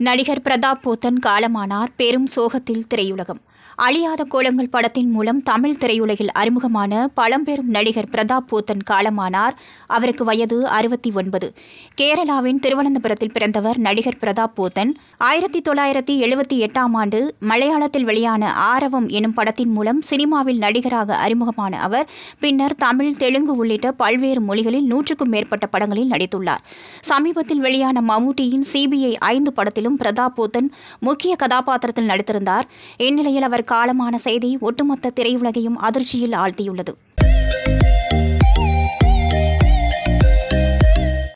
நடிகர் பிரதாப் போத்தன் காலமானார் பெரும் சோகத்தில் திரையுலகம் அழியாத கோலங்கள் படத்தின் மூலம் தமிழ் திரையுலகில் அறிமுகமான பழம்பெரும் நடிகர் பிரதாப் போத்தன் காலமானார் அவருக்கு வயது அறுபத்தி ஒன்பது கேரளாவின் திருவனந்தபுரத்தில் பிறந்தவர் நடிகர் பிரதாப் போத்தன் ஆயிரத்தி தொள்ளாயிரத்தி எழுபத்தி எட்டாம் ஆண்டு மலையாளத்தில் வெளியான ஆரவம் எனும் படத்தின் மூலம் சினிமாவில் நடிகராக அறிமுகமான அவர் பின்னர் தமிழ் தெலுங்கு உள்ளிட்ட பல்வேறு மொழிகளில் நூற்றுக்கும் மேற்பட்ட படங்களில் நடித்துள்ளார் சமீபத்தில் வெளியான மம்முட்டியின் சிபிஐ ஐந்து படத்திலும் பிரதாப் போத்தன் முக்கிய கதாபாத்திரத்தில் நடித்திருந்தார் இந்நிலையில் அவர் காலமான செய்தி ஒட்டுமொத்த திரையுலகையும் அதிர்ச்சியில் ஆழ்த்தியுள்ளது